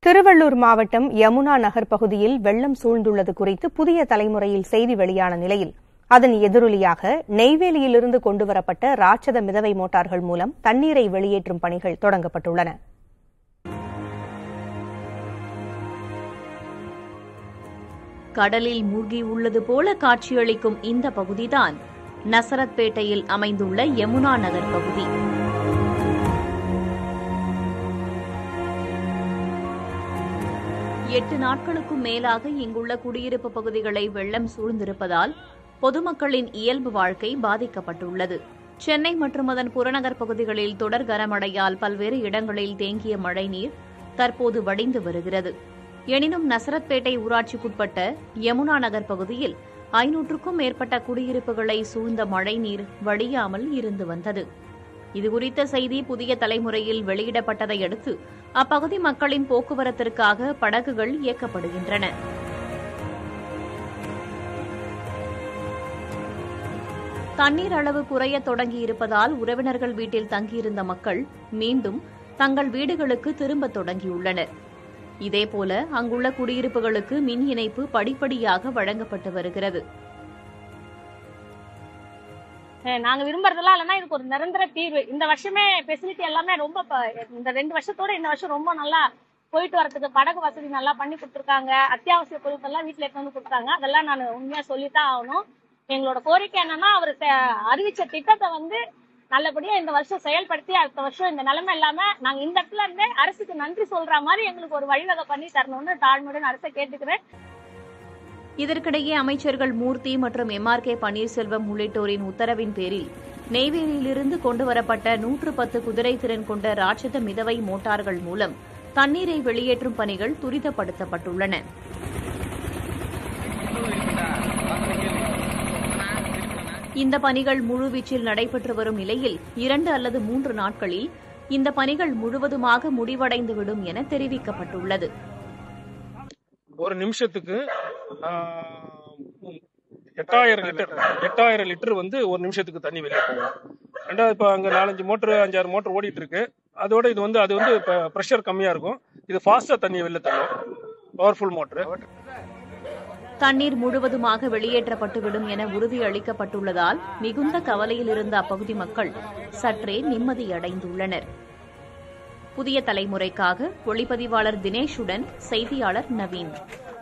திருவள்ளூர் மாவட்டம் யமுனா நகர் பகுதியில் வெள்ளம் சூழ்ந்துள்ளது குறித்து புதிய தலைமுறையில் செய்தி வெளியான நிலையில் அதன் எதிரொலியாக நெய்வேலியிலிருந்து கொண்டுவரப்பட்ட ராட்சத மிதவை மோட்டார்கள் மூலம் தண்ணீரை வெளியேற்றும் பணிகள் தொடங்கப்பட்டுள்ளன கடலில் மூழ்கி உள்ளது போல காட்சியளிக்கும் இந்த பகுதிதான் நசரத்பேட்டையில் அமைந்துள்ள யமுனா நகர் பகுதி எட்டு நாட்களுக்கும் மேலாக இங்குள்ள குடியிருப்பு பகுதிகளை வெள்ளம் சூழ்ந்திருப்பதால் பொதுமக்களின் இயல்பு வாழ்க்கை பாதிக்கப்பட்டுள்ளது சென்னை மற்றும் அதன் புறநகர் பகுதிகளில் தொடர் கனமழையால் பல்வேறு இடங்களில் தேங்கிய மழைநீர் தற்போது வடிந்து வருகிறது எனினும் நசரத்பேட்டை ஊராட்சிக்குட்பட்ட யமுனா நகர் பகுதியில் ஐநூற்றுக்கும் மேற்பட்ட குடியிருப்புகளை சூழ்ந்த மழைநீர் வடியாமல் இருந்து வந்தது இதுகுறித்த செய்தி புதிய தலைமுறையில் வெளியிடப்பட்டதை அடுத்து அப்பகுதி மக்களின் போக்குவரத்திற்காக படகுகள் இயக்கப்படுகின்றன தண்ணீர் அளவு குறைய தொடங்கியிருப்பதால் உறவினர்கள் வீட்டில் தங்கியிருந்த மக்கள் மீண்டும் தங்கள் வீடுகளுக்கு திரும்ப தொடங்கியுள்ளனர் இதேபோல அங்குள்ள குடியிருப்புகளுக்கு மின் இணைப்பு படிப்படியாக வழங்கப்பட்டு வருகிறது அஹ் நாங்க விரும்புறதெல்லாம் இல்லைன்னா இதுக்கு ஒரு நிரந்தர தீர்வு இந்த வருஷமே ஃபெசிலிட்டி எல்லாமே ரொம்ப ப- இந்த ரெண்டு வருஷத்தோட இந்த வருஷம் ரொம்ப நல்லா போயிட்டு வரதுக்கு படகு வசதி நல்லா பண்ணி கொடுத்துருக்காங்க அத்தியாவசிய பொருட்கள் எல்லாம் வீட்டுல எடுத்து வந்து கொடுத்தாங்க அதெல்லாம் நான் உண்மையா சொல்லித்தான் ஆகணும் எங்களோட கோரிக்கை என்னன்னா அவர் செ- அறிவிச்ச திட்டத்தை வந்து நல்லபடியா இந்த வருஷம் செயல்படுத்தி அடுத்த வருஷம் இந்த நிலைமை இல்லாம நாங்க இந்த இடத்துல இருந்தே அரசுக்கு நன்றி சொல்ற மாதிரி எங்களுக்கு ஒரு வழிவகை பண்ணி தரணும்னு தாழ்மையுடன் அரசை கேட்டுக்கிறேன் இதற்கிடையே அமைச்சர்கள் மூர்த்தி மற்றும் எம்ஆர்கே பன்னீர்செல்வம் உள்ளிட்டோரின் உத்தரவின் பேரில் நெய்வேலியிலிருந்து கொண்டுவரப்பட்ட நூற்று பத்து குதிரை திறன் கொண்ட ராட்சத மிதவை மோட்டார்கள் மூலம் தண்ணீரை வெளியேற்றும் பணிகள் துரிதப்படுத்தப்பட்டுள்ளன இந்த பணிகள் முழுவீச்சில் நடைபெற்று வரும் நிலையில் இரண்டு அல்லது மூன்று நாட்களில் இந்த பணிகள் முழுவதுமாக முடிவடைந்துவிடும் என தெரிவிக்கப்பட்டுள்ளது ஒரு நிமிஷத்துக்கு ஆஹ், எட்டாயிரம் லிட்டர் எட்டாயிரம் லிட்டர் வந்து ஒரு நிமிஷத்துக்கு தண்ணி வெளியே போகும் ரெண்டாவது இப்போ அங்கே நாலஞ்சு மோட்டர் அஞ்சாறு மோட்டர் ஓடிட்டு இருக்கு அதோட இது வந்து அது வந்து இப்போ ப்ரெஷர் கம்மியாக இருக்கும் இது ஃபாஸ்ட்டாக தண்ணி வெளில தள்ளும் பவர்ஃபுல் மோட்ரு தண்ணீர் முழுவதுமாக வெளியேற்றப்பட்டுவிடும் என உறுதியளிக்கப்பட்டுள்ளதால் மிகுந்த கவலையில் இருந்த அப்பகுதி மக்கள் சற்றே நிம்மதியடைந்துள்ளனர் புதிய தலைமுறைக்காக ஒளிப்பதிவாளர் தினேஷுடன் செய்தியாளர் நவீன்